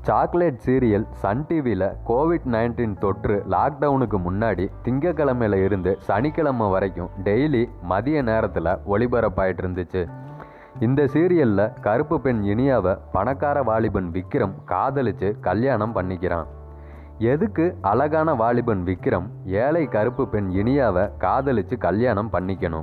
chocolate serial Sun டிவியில் Covid nineteen தொற்று லாக்டவுனுக்கு முன்னாடி திங்கக்கிழமையில இருந்து சனிக்கிழமை வரைக்கும் டெய்லி மதிய நேரத்தில் ஒளிபரப்பாயிட்டு இருந்துச்சு இந்த சீரியலில் கருப்பு பெண் இனியாவை பணக்கார வாலிபன் விக்ரம் காதலிச்சு கல்யாணம் பண்ணிக்கிறான் எதுக்கு அழகான வாலிபன் விக்ரம் ஏழை கருப்பு பெண் இனியாவை காதலிச்சு கல்யாணம் பண்ணிக்கணும்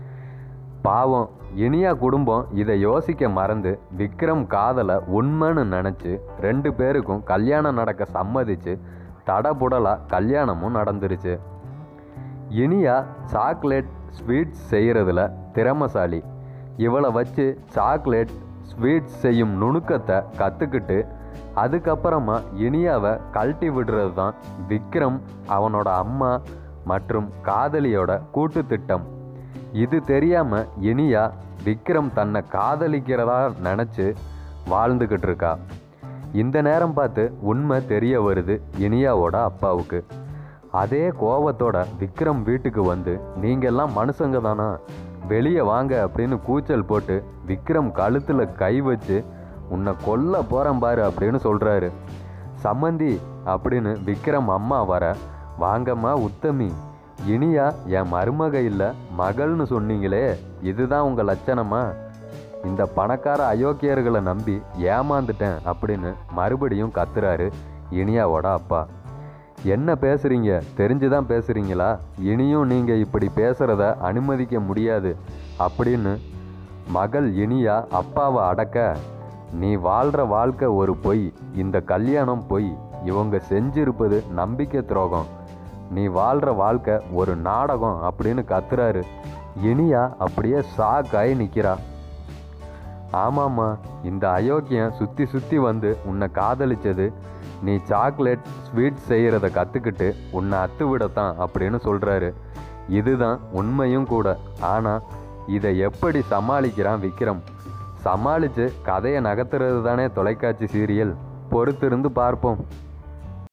பாவம் இனியா குடும்பம் இதை யோசிக்க மறந்து விக்ரம் காதலை உண்மைன்னு நினச்சி ரெண்டு பேருக்கும் கல்யாணம் நடக்க சம்மதிச்சு தடபுடலாக கல்யாணமும் நடந்துருச்சு இனியா சாக்லேட் ஸ்வீட்ஸ் செய்கிறதுல திறமசாலி இவளை வச்சு சாக்லேட் ஸ்வீட்ஸ் செய்யும் நுணுக்கத்தை கற்றுக்கிட்டு அதுக்கப்புறமா இனியாவை கழட்டி விடுறது தான் விக்ரம் அவனோட அம்மா மற்றும் காதலியோட கூட்டு திட்டம் இது தெரியாம இனியா விக்ரம் தன்னை காதலிக்கிறதா நினச்சி வாழ்ந்துக்கிட்டு இருக்கா இந்த நேரம் பார்த்து உண்மை தெரிய வருது இனியாவோட அப்பாவுக்கு அதே கோவத்தோட விக்ரம் வீட்டுக்கு வந்து நீங்கெல்லாம் மனுஷங்க தானா வெளியே வாங்க அப்படின்னு கூச்சல் போட்டு விக்ரம் கழுத்தில் கை வச்சு உன்னை கொல்ல போகிறேன் பாரு அப்படின்னு சொல்கிறாரு சம்மந்தி அப்படின்னு விக்ரம் அம்மா வர வாங்கம்மா உத்தமி இனியா என் மருமக இல்லை மகள்னு சொன்னீங்களே இதுதான் உங்கள் லட்சணமா இந்த பணக்கார அயோக்கியர்களை நம்பி ஏமாந்துட்டேன் அப்படின்னு மறுபடியும் கத்துறாரு இனியாவோட அப்பா என்ன பேசுறீங்க தெரிஞ்சுதான் பேசுறீங்களா இனியும் நீங்க இப்படி பேசுறத அனுமதிக்க முடியாது அப்படின்னு மகள் இனியா அப்பாவை அடக்க நீ வாழ்ற வாழ்க்கை ஒரு பொய் இந்த கல்யாணம் பொய் இவங்க செஞ்சிருப்பது நம்பிக்கை துரோகம் நீ வாழ்ற வாழ்க்கை ஒரு நாடகம் அப்படின்னு கத்துறாரு இனியா அப்படியே சாக்காய் நிக்கிறா ஆமாம்மா இந்த அயோக்கியம் சுற்றி சுற்றி வந்து உன்னை காதலிச்சது நீ சாக்லேட் ஸ்வீட் செய்கிறத கற்றுக்கிட்டு உன்னை அத்து விடத்தான் அப்படின்னு சொல்கிறாரு இதுதான் உண்மையும் கூட ஆனால் இதை எப்படி சமாளிக்கிறான் விக்ரம் சமாளித்து கதையை நகர்த்துறது தானே தொலைக்காட்சி சீரியல் பொறுத்திருந்து பார்ப்போம்